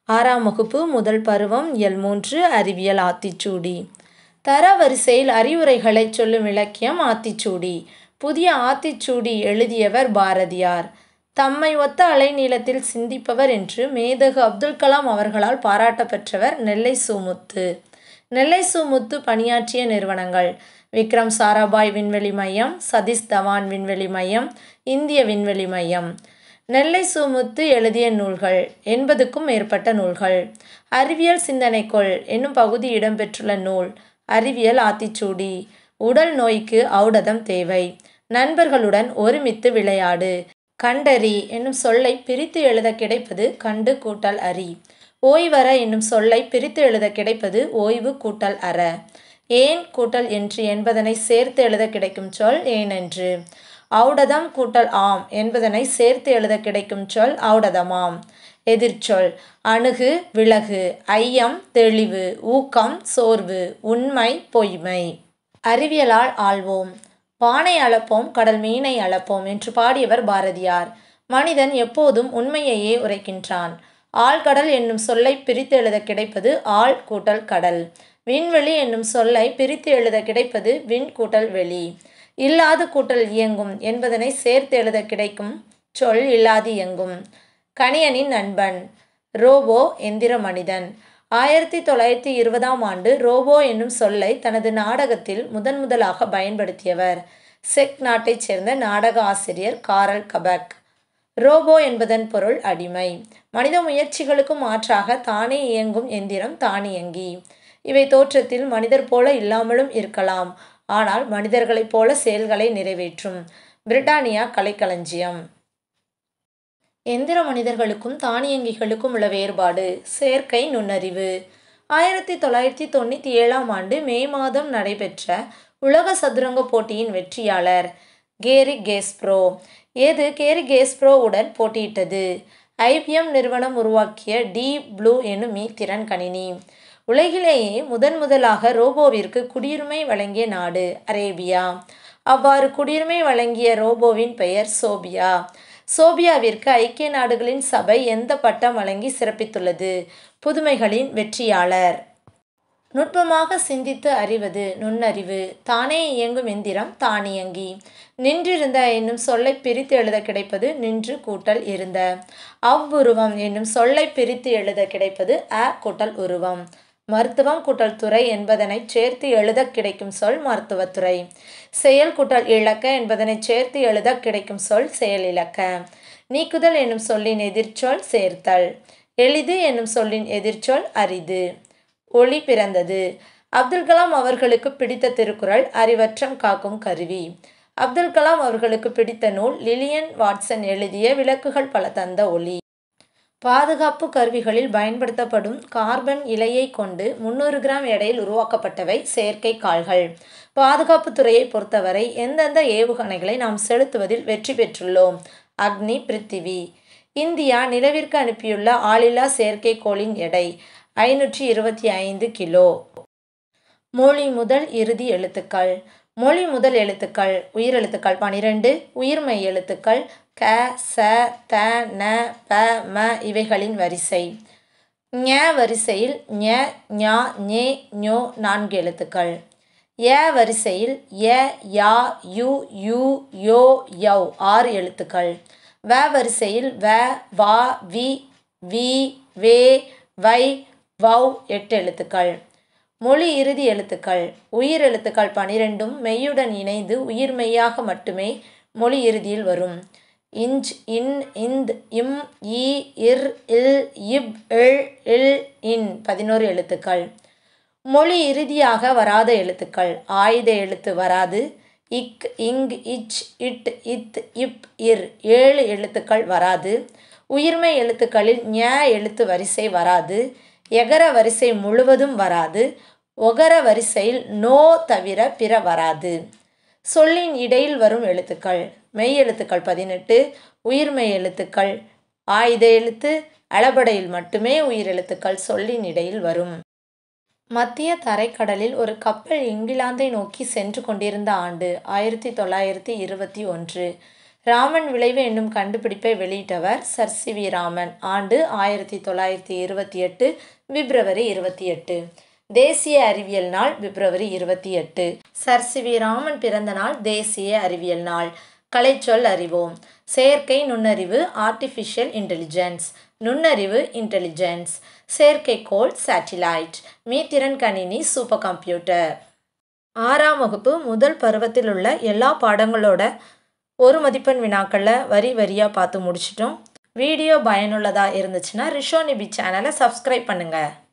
ஆறாம் வகுப்பு முதல் பருவம் இயல் மூன்று அறிவியல் ஆத்திச்சூடி தரவரிசையில் அறிவுரைகளைச் சொல்லும் இலக்கியம் ஆத்திச்சூடி புதிய ஆத்திச்சூடி எழுதியவர் பாரதியார் தம்மை ஒத்த அலைநீளத்தில் சிந்திப்பவர் என்று மேதகு அப்துல் கலாம் அவர்களால் பாராட்டப் பெற்றவர் நெல்லை சு முத்து நெல்லை சு முத்து பணியாற்றிய நிறுவனங்கள் விக்ரம் சாராபாய் விண்வெளி மையம் சதீஷ் தவான் விண்வெளி மையம் இந்திய விண்வெளி மையம் நெல்லை சு முத்து எழுதிய நூல்கள் எண்பதுக்கும் மேற்பட்ட நூல்கள் அறிவியல் சிந்தனைக்குள் என்னும் பகுதி இடம்பெற்றுள்ள நூல் அறிவியல் ஆத்திச்சூடி உடல் நோய்க்கு ஔடதம் தேவை நண்பர்களுடன் ஒருமித்து விளையாடு கண்டறி என்னும் சொல்லை பிரித்து எழுத கிடைப்பது கண்டு கூட்டல் அறி ஓய்வற என்னும் சொல்லை பிரித்து எழுத கிடைப்பது ஓய்வு கூட்டல் அற ஏன் கூட்டல் என்று என்பதனை சேர்த்து எழுத கிடைக்கும் சொல் ஏனென்று ஔடதம் கூட்டல் ஆம் என்பதனை சேர்த்து எழுத கிடைக்கும் சொல் ஔடதமாம் எதிர்ச்சொல் அணுகு விலகு ஐயம் தெளிவு ஊக்கம் சோர்வு உண்மை பொய்மை அறிவியலால் ஆள்வோம் வானை அளப்போம் கடல் மீனை அளப்போம் என்று பாடியவர் பாரதியார் மனிதன் எப்போதும் உண்மையையே உரைக்கின்றான் ஆழ்கடல் என்னும் சொல்லை பிரித்து எழுத கிடைப்பது ஆழ் கூட்டல் கடல் விண்வெளி என்னும் சொல்லை பிரித்து எழுத கிடைப்பது விண் கூட்டல் வெளி இல்லாது கூட்டல் இயங்கும் என்பதனை சேர்த்து எழுத கிடைக்கும் சொல் இல்லாது இயங்கும் கணியனின் நண்பன் ரோபோ எந்திர மனிதன் ஆயிரத்தி தொள்ளாயிரத்தி இருபதாம் ஆண்டு ரோபோ என்னும் சொல்லை தனது நாடகத்தில் முதன் முதலாக பயன்படுத்தியவர் செக் நாட்டைச் சேர்ந்த நாடக ஆசிரியர் காரல் கபக் ரோபோ என்பதன் பொருள் அடிமை மனித முயற்சிகளுக்கு மாற்றாக தானே இயங்கும் எந்திரம் தானியங்கி இவை தோற்றத்தில் மனிதர் போல இல்லாமலும் இருக்கலாம் ஆனால் மனிதர்களைப் போல செயல்களை நிறைவேற்றும் பிரிட்டானியா கலைக்களஞ்சியம் எந்திர மனிதர்களுக்கும் தானியங்கிகளுக்கும் உள்ள வேறுபாடு செயற்கை நுண்ணறிவு ஆயிரத்தி தொள்ளாயிரத்தி தொண்ணூற்றி ஏழாம் ஆண்டு மே மாதம் நடைபெற்ற உலக சதுரங்க போட்டியின் வெற்றியாளர் கேரி கேஸ்ப்ரோ எது கேரி கேஸ்ப்ரோவுடன் போட்டியிட்டது ஐபிஎம் நிறுவனம் உருவாக்கிய டி ப்ளூ எனும் மீத்திறன் கணினி உலகிலேயே முதன் முதலாக ரோபோவிற்கு குடியுரிமை வழங்கிய நாடு அரேபியா அவ்வாறு குடியுரிமை வழங்கிய ரோபோவின் பெயர் சோபியா சோபியாவிற்கு ஐக்கிய நாடுகளின் சபை எந்த பட்டம் வழங்கி சிறப்பித்துள்ளது புதுமைகளின் வெற்றியாளர் நுட்பமாக சிந்தித்து அறிவது நுண்ணறிவு தானே இயங்கும் எந்திரம் தானியங்கி நின்றிருந்த என்னும் சொல்லை பிரித்து எழுத கிடைப்பது நின்று கூட்டல் இருந்த அவ்வுருவம் என்னும் சொல்லை பிரித்து எழுத கிடைப்பது அ கூட்டல் உருவம் மருத்துவம் கூட்டல் துறை என்பதனை சேர்த்து எழுத கிடைக்கும் சொல் மருத்துவத்துறை செயல் கூட்டல் இழக்க என்பதனை சேர்த்து எழுத கிடைக்கும் சொல் செயல் இழக்க நீக்குதல் என்னும் சொல்லின் எதிர்ச்சொல் சேர்த்தல் எளிது என்னும் சொல்லின் எதிர்ச்சொல் அரிது ஒளி பிறந்தது அப்துல் கலாம் அவர்களுக்கு பிடித்த திருக்குறள் அறிவற்றம் காக்கும் கருவி அப்துல் கலாம் அவர்களுக்கு பிடித்த நூல் லிலியன் வாட்சன் எழுதிய விளக்குகள் பல தந்த ஒளி பாதுகாப்பு கருவிகளில் பயன்படுத்தப்படும் கார்பன் இலையை கொண்டு முந்நூறு கிராம் எடையில் உருவாக்கப்பட்டவை செயற்கை கால்கள் பாதுகாப்பு துறையை பொறுத்தவரை எந்தெந்த ஏவுகணைகளை நாம் செலுத்துவதில் வெற்றி பெற்றுள்ளோம் அக்னி பிருத்திவி இந்தியா நிலவிற்கு அனுப்பியுள்ள ஆளில்லா செயற்கைக்கோளின் எடை ஐநூற்றி இருபத்தி ஐந்து கிலோ மொழி முதல் இறுதி எழுத்துக்கள் மொழி முதல் எழுத்துக்கள் உயிரெழுத்துக்கள் பனிரெண்டு உயிர்மை எழுத்துக்கள் க ச த ந ப ம இவைகளின் வரிசை ஞ வரிசையில் ஞ ஞா ஞே ஞோ நான்கு எழுத்துக்கள் ய வரிசையில் ய யா யு யூ யோ யௌ ஆறு எழுத்துக்கள் வ வரிசையில் வ வா வி வி வே வை வௌ எட்டு எழுத்துக்கள் மொழி இறுதி எழுத்துக்கள் உயிர் எழுத்துக்கள் பனிரெண்டும் மெய்யுடன் இணைந்து உயிர் மெய்யாக மட்டுமே மொழி இறுதியில் வரும் இஞ்ச் இன் இந்த் இம் இ இர் இல் இப் இல் இல் இன் பதினோரு எழுத்துக்கள் மொழி இறுதியாக வராத எழுத்துக்கள் ஆயுத எழுத்து வராது இக் இங் இச் இட் இத் இப் இர் ஏழு எழுத்துக்கள் வராது உயிர்மை எழுத்துக்களில் ஞ எழுத்து வரிசை வராது எகர வரிசை முழுவதும் வராது ஒகர வரிசையில் நோ தவிர பிற வராது சொல்லின் இடையில் வரும் எழுத்துக்கள் மெய் எழுத்துக்கள் பதினெட்டு உயிர்மெய் எழுத்துக்கள் ஆயுத எழுத்து அளபடையில் மட்டுமே உயிர் எழுத்துக்கள் சொல்லின் இடையில் வரும் மத்திய தரைக்கடலில் ஒரு கப்பல் இங்கிலாந்தை நோக்கி சென்று கொண்டிருந்த ஆண்டு ஆயிரத்தி தொள்ளாயிரத்தி இருபத்தி ஒன்று ராமன் விளைவு என்னும் கண்டுபிடிப்பை வெளியிட்டவர் சர் சி வி ராமன் ஆண்டு ஆயிரத்தி தொள்ளாயிரத்தி இருபத்தி எட்டு பிப்ரவரி இருபத்தி எட்டு தேசிய அறிவியல் நாள் பிப்ரவரி இருபத்தி எட்டு சர் சி வி ராமன் பிறந்த நாள் தேசிய அறிவியல் நாள் கலைச்சொல் அறிவோம் செயற்கை நுண்ணறிவு ஆர்டிஃபிஷியல் இன்டெலிஜென்ஸ் நுண்ணறிவு இன்டெலிஜென்ஸ் செயற்கைக்கோள் சேட்டிலைட் மீத்திறன் கணினி சூப்பர் கம்ப்யூட்டர் ஆறாம் வகுப்பு முதல் பருவத்தில் உள்ள எல்லா பாடங்களோட ஒரு மதிப்பெண் வினாக்களில் வரி வரியாக பார்த்து முடிச்சிட்டோம் வீடியோ பயனுள்ளதாக இருந்துச்சுன்னா ரிஷோனிபி சேனலை சப்ஸ்கிரைப் பண்ணுங்கள்